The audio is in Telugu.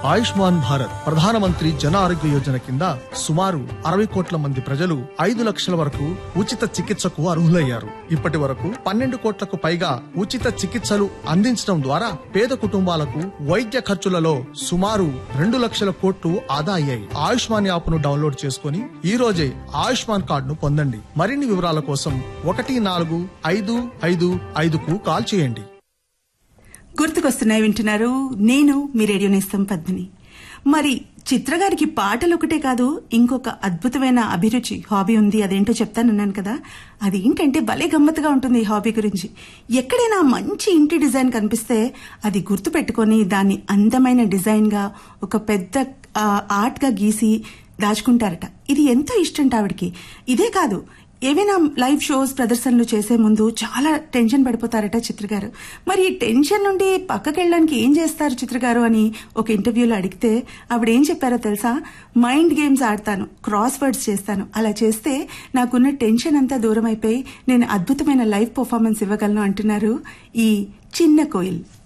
ఆయుష్మాన్ భారత్ ప్రధానమంత్రి జన ఆరోగ్య యోజన కింద సుమారు అరవై కోట్ల మంది ప్రజలు ఐదు లక్షల వరకు ఉచిత చికిత్సకు అర్హులయ్యారు ఇప్పటి వరకు పన్నెండు కోట్లకు పైగా ఉచిత చికిత్సలు అందించడం ద్వారా పేద కుటుంబాలకు వైద్య ఖర్చులలో సుమారు రెండు లక్షల కోట్లు ఆదా అయ్యాయి ఆయుష్మాన్ యాప్ ను డౌన్లోడ్ చేసుకుని ఈ రోజే ఆయుష్మాన్ కార్డును పొందండి మరిన్ని వివరాల కోసం ఒకటి నాలుగు ఐదు ఐదు ఐదుకు కాల్ చేయండి గుర్తుకొస్తున్నాయి వింటున్నారు నేను మీ రేడియో నేస్తం పద్మిని మరి చిత్ర గారికి పాటలు ఒకటే కాదు ఇంకొక అద్భుతమైన అభిరుచి హాబీ ఉంది అదేంటో చెప్తానన్నాను కదా అది ఏంటంటే భలే గమ్మత్తుగా ఉంటుంది ఈ హాబీ గురించి ఎక్కడైనా మంచి ఇంటి డిజైన్ కనిపిస్తే అది గుర్తు పెట్టుకొని దాన్ని అందమైన డిజైన్ గా ఒక పెద్ద ఆ, ఆర్ట్ గా గీసి దాచుకుంటారట ఇది ఎంతో ఇష్టం ఆవిడకి ఇదే కాదు ఏవైనా లైవ్ షోస్ ప్రదర్శనలు చేసే ముందు చాలా టెన్షన్ పడిపోతారట చిత్ర గారు మరి ఈ టెన్షన్ నుండి పక్కకి వెళ్ళడానికి ఏం చేస్తారు చిత్ర గారు అని ఒక ఇంటర్వ్యూలో అడిగితే ఆవిడ ఏం చెప్పారో తెలుసా మైండ్ గేమ్స్ ఆడతాను క్రాస్ వర్డ్స్ చేస్తాను అలా చేస్తే నాకున్న టెన్షన్ అంతా దూరం అయిపోయి నేను అద్భుతమైన లైవ్ పర్ఫార్మెన్స్ ఇవ్వగలను అంటున్నారు ఈ చిన్న కోయిల్